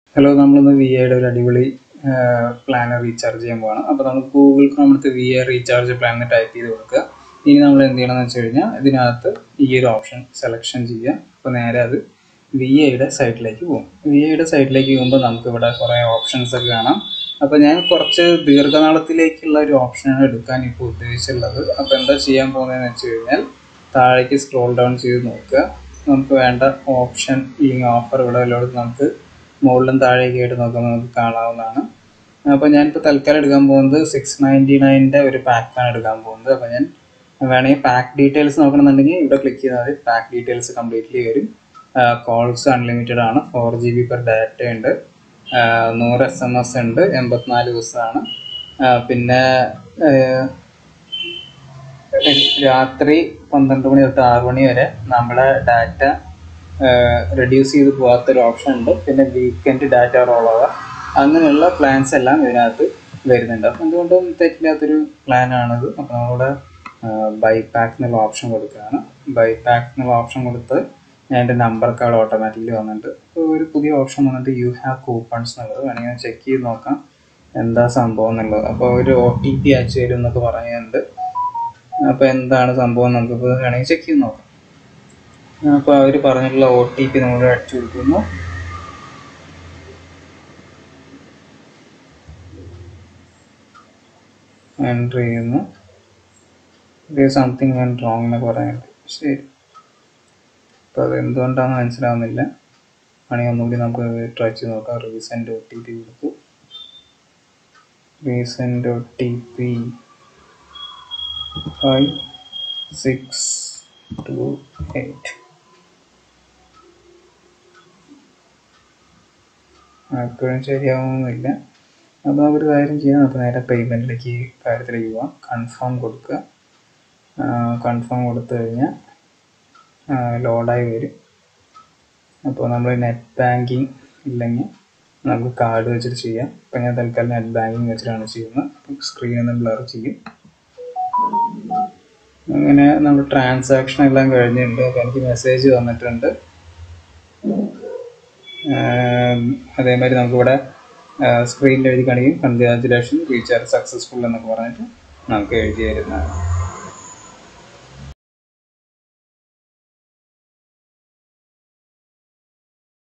hello നമ്മളിന്ന് V ഐയുടെ ഒരു അടിപൊളി പ്ലാൻ റീചാർജ് ചെയ്യാൻ പോവാണ് അപ്പോൾ നമ്മൾ ഗൂഗിൾ ക്രോമിലത്തെ വി ഐ റീചാർജ് പ്ലാൻ എന്ന് ടൈപ്പ് ചെയ്ത് കൊടുക്കുക ഇനി നമ്മൾ എന്ത് ചെയ്യണമെന്ന് വെച്ച് കഴിഞ്ഞാൽ ഇതിനകത്ത് ഈ ഒരു ഓപ്ഷൻ സെലക്ഷൻ ചെയ്യുക അപ്പോൾ നേരെ അത് വി ഐയുടെ സൈറ്റിലേക്ക് പോകും വി ഐയുടെ സൈറ്റിലേക്ക് പോകുമ്പോൾ നമുക്ക് ഇവിടെ കുറേ ഓപ്ഷൻസ് ഒക്കെ കാണാം അപ്പോൾ ഞാൻ കുറച്ച് ദീർഘനാളത്തിലേക്കുള്ള ഒരു ഓപ്ഷനാണ് എടുക്കാൻ ഇപ്പോൾ ഉദ്ദേശിച്ചുള്ളത് അപ്പോൾ എന്താ ചെയ്യാൻ പോകുന്നതെന്ന് വെച്ച് കഴിഞ്ഞാൽ താഴേക്ക് സ്ക്രോൾ ഡൗൺ ചെയ്ത് നോക്കുക നമുക്ക് വേണ്ട ഓപ്ഷൻ ഇല്ലെങ്കിൽ ഓഫർ ഇവിടെ വല്ലതും നമുക്ക് മുകളിലും താഴേക്ക് ആയിട്ട് നോക്കുമ്പോൾ നമുക്ക് കാണാവുന്നതാണ് അപ്പോൾ ഞാനിപ്പോൾ തൽക്കാലം എടുക്കാൻ പോകുന്നത് സിക്സ് നയൻറ്റി നയൻ്റെ ഒരു പാക്കാണ് എടുക്കാൻ പോകുന്നത് അപ്പോൾ ഞാൻ വേണമെങ്കിൽ പാക്ക് ഡീറ്റെയിൽസ് നോക്കണമെന്നുണ്ടെങ്കിൽ ഇവിടെ ക്ലിക്ക് ചെയ്താൽ മതി പാക്ക് ഡീറ്റെയിൽസ് കംപ്ലീറ്റ്ലി വരും കോൾസ് അൺലിമിറ്റഡ് ആണ് four G B per data ഉണ്ട് ആ, നൂറ് എസ് എം എസ് ഉണ്ട് എൺപത്തിനാല് ദിവസമാണ് ആ, പിന്നെ ആ, രാത്രി പന്ത്രണ്ട് മണി തൊട്ട് ആറ് മണി വരെ നമ്മുടെ ഡാറ്റ റെഡ്യൂസ് ചെയ്ത് പോകാത്തൊരു ഓപ്ഷൻ ഉണ്ട് പിന്നെ വീക്കെൻഡ് ഡാറ്റ റോൾ ഓവർ അങ്ങനെയുള്ള പ്ലാൻസ് എല്ലാം ഇതിനകത്ത് വരുന്നുണ്ട് അപ്പം എന്തുകൊണ്ടും തെറ്റില്ലാത്തൊരു പ്ലാനാണിത് അപ്പം നമ്മളിവിടെ ബൈ പാക്ക് എന്നുള്ള ഓപ്ഷൻ കൊടുക്കുകയാണ് ബൈ പാക്ക് എന്നുള്ള ഓപ്ഷൻ കൊടുത്ത് ഞാൻ എൻ്റെ നമ്പർ കാർഡ് ഓട്ടോമാറ്റിക്കലി വന്നിട്ടുണ്ട് അപ്പോൾ ഒരു പുതിയ ഓപ്ഷൻ വന്നിട്ട് യു ഹാവ് കൂപ്പൺസ് എന്നുള്ളത് വേണമെങ്കിൽ ചെക്ക് ചെയ്ത് നോക്കാം എന്താ സംഭവം എന്നുള്ളത് അപ്പോൾ ഒരു ഒ ടി പി അയച്ചു തരും എന്നൊക്കെ പറയുന്നുണ്ട് അപ്പോൾ എന്താണ് സംഭവം നമുക്കിപ്പോൾ വേണമെങ്കിൽ ചെക്ക് ചെയ്ത് നോക്കാം അപ്പോൾ അവർ പറഞ്ഞിട്ടുള്ള ഒ ടി പി നമ്മൾ അടിച്ചു കൊടുക്കുന്നു എൻ്റർ ചെയ്യുന്നു ഇത് സംതിങ് വെൻ റോങ് എന്നൊക്കെ പറയുന്നുണ്ട് ശരി അപ്പോൾ അത് എന്തുകൊണ്ടാണെന്ന് മനസ്സിലാവുന്നില്ല ആണെങ്കിൽ ഒന്നുകൂടി നമുക്ക് ട്രൈ ചെയ്ത് നോക്കാം റീസെൻ്റ് ഒ ടി പി കൊടുത്തു recent O T P five six two eight അപ്പോഴും ശരിയാവുന്നില്ല അപ്പോൾ നമുക്കൊരു കാര്യം ചെയ്യാം അപ്പോൾ നേരെ പേയ്മെൻറ്റിലേക്ക് കാര്യത്തിലേക്ക് പോവാം കൺഫേം കൊടുക്കുക കൺഫേം കൊടുത്തു കഴിഞ്ഞാൽ ലോഡായി വരും അപ്പോൾ നമ്മൾ നെറ്റ് ബാങ്കിങ് ഇല്ലെങ്കിൽ നമുക്ക് കാർഡ് വെച്ചിട്ട് ചെയ്യാം ഇപ്പം ഞാൻ തൽക്കാലം നെറ്റ് ബാങ്കിങ് വെച്ചിട്ടാണ് ചെയ്യുന്നത് അപ്പോൾ സ്ക്രീൻ ഒന്ന് ബ്ലർ ചെയ്യും അങ്ങനെ നമ്മുടെ ട്രാൻസാക്ഷൻ എല്ലാം കഴിഞ്ഞിട്ടുണ്ട് അപ്പോൾ എനിക്ക് മെസ്സേജ് വന്നിട്ടുണ്ട് ആം, അതേമാതിരി നമുക്കിവിടെ സ്ക്രീനിൽ എഴുതി കാണിക്കും കൺഗ്രാജുലേഷൻ റീചാർജ് സക്സസ്ഫുൾ എന്നൊക്കെ പറഞ്ഞിട്ട് നമുക്ക് എഴുതി തരുന്നതാണ്